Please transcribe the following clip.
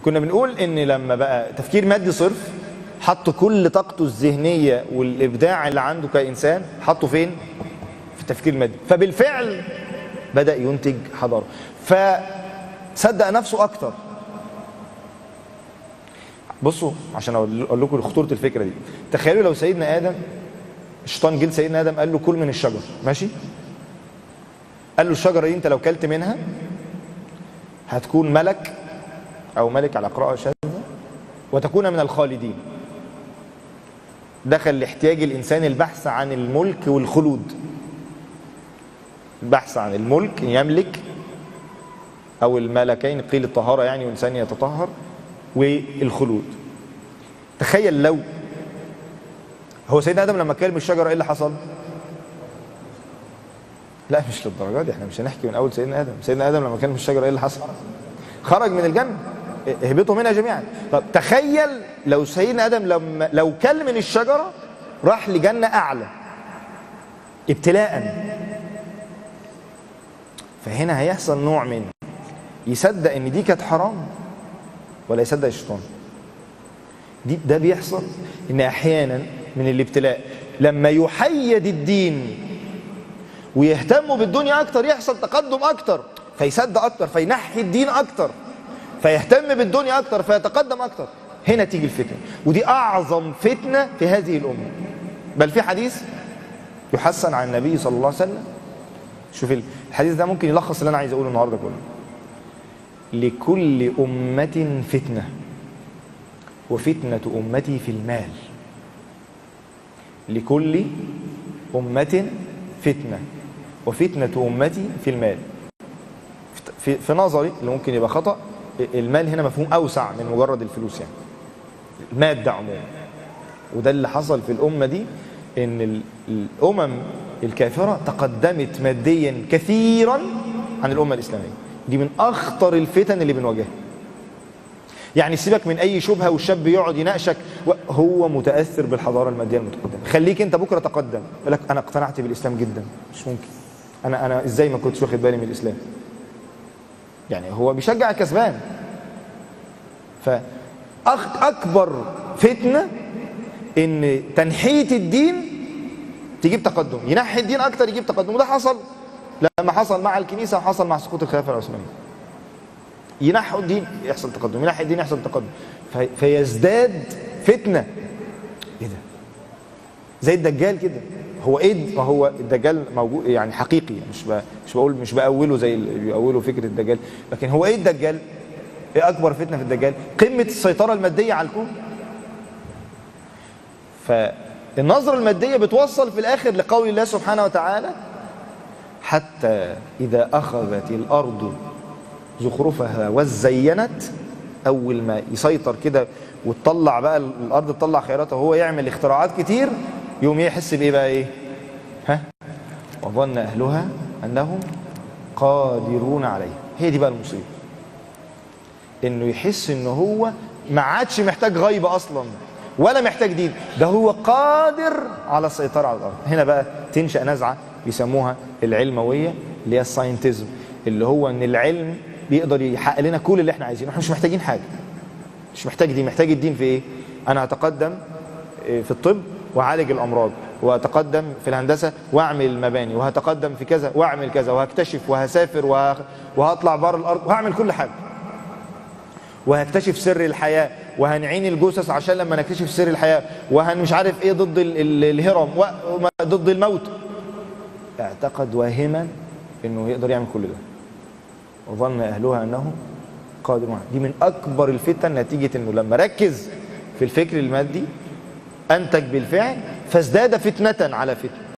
كنا بنقول ان لما بقى تفكير مادي صرف حط كل طاقته الذهنيه والابداع اللي عنده كانسان حطه فين في التفكير المادي فبالفعل بدا ينتج حضاره فصدق نفسه اكتر بصوا عشان اقول لكم خطوره الفكره دي تخيلوا لو سيدنا ادم الشيطان جه سيدنا ادم قال له كل من الشجر ماشي قال له الشجره دي انت لو كلت منها هتكون ملك او ملك على قراءه شاذه وتكون من الخالدين دخل لاحتياج الانسان البحث عن الملك والخلود البحث عن الملك يملك او الملكين قيل الطهاره يعني وانسان يتطهر والخلود تخيل لو هو سيدنا ادم لما كلم الشجره ايه اللي حصل لا مش للدرجه دي احنا مش هنحكي من اول سيدنا ادم سيدنا ادم لما كلم الشجره ايه اللي حصل خرج من الجنه اهبطوا منها جميعا طب تخيل لو سيدنا ادم لما لو كل من الشجره راح لجنه اعلى ابتلاء فهنا هيحصل نوع من يصدق ان دي كانت حرام ولا يصدق الشيطان دي ده بيحصل ان احيانا من الابتلاء لما يحيد الدين ويهتموا بالدنيا اكتر يحصل تقدم اكتر فيصدق اكتر فينحي الدين اكتر فيهتم بالدنيا اكتر فيتقدم اكتر هنا تيجي الفتنه ودي اعظم فتنه في هذه الامه بل في حديث يحسن عن النبي صلى الله عليه وسلم شوف الحديث ده ممكن يلخص اللي انا عايز اقوله النهارده كله لكل امه فتنه وفتنه امتي في المال لكل امه فتنه وفتنه امتي في المال في, في نظري اللي ممكن يبقى خطأ المال هنا مفهوم أوسع من مجرد الفلوس يعني المادة عموما وده اللي حصل في الأمة دي إن الأمم الكافرة تقدمت ماديا كثيرا عن الأمة الإسلامية دي من أخطر الفتن اللي بنواجهها يعني سيبك من أي شبهة والشاب يقعد يناقشك هو متأثر بالحضارة المادية المتقدمة خليك أنت بكرة تقدم يقول لك أنا اقتنعت بالإسلام جدا مش ممكن أنا أنا إزاي ما كنتش واخد بالي من الإسلام يعني هو بيشجع الكسبان فأكبر فتنة إن تنحية الدين تجيب تقدم ينحي الدين أكتر يجيب تقدم وده حصل لما حصل مع الكنيسة وحصل مع سقوط الخلافة العثمانية ينحوا الدين يحصل تقدم ينحي الدين يحصل تقدم في فيزداد فتنة ايه ده زي الدجال كده هو ايه هو الدجال موجود يعني حقيقي مش مش بقول مش بأوله زي اللي بيأولوا فكره الدجال لكن هو ايه الدجال ايه اكبر فتنه في الدجال قمه السيطره الماديه على الكون فالنظره الماديه بتوصل في الاخر لقول الله سبحانه وتعالى حتى اذا اخذت الارض زخرفها وزينت اول ما يسيطر كده وتطلع بقى الارض تطلع خيراتها وهو يعمل اختراعات كتير يوم يحس بايه بقى ايه ها وظن اهلها انهم قادرون عليه هي دي بقى المصيبه انه يحس ان هو ما عادش محتاج غيبه اصلا ولا محتاج دين ده هو قادر على السيطره على الارض هنا بقى تنشا نزعه بيسموها العلمويه اللي هي الساينتزم اللي هو ان العلم بيقدر يحقق لنا كل اللي احنا عايزينه احنا مش محتاجين حاجه مش محتاج دين محتاج الدين في ايه انا هتقدم في الطب واعالج الامراض واتقدم في الهندسه واعمل المباني وهتقدم في كذا واعمل كذا وهكتشف وهسافر وه... وهطلع بره الارض وهعمل كل حاجه وهكتشف سر الحياه وهنعين الجثث عشان لما نكتشف سر الحياه وهن مش عارف ايه ضد ال... ال... الهرم وضد الموت اعتقد واهما انه يقدر يعمل كل ده وظن اهلها انه قادرون دي من اكبر الفتن نتيجه انه لما ركز في الفكر المادي انتج بالفعل فازداد فتنه على فتنه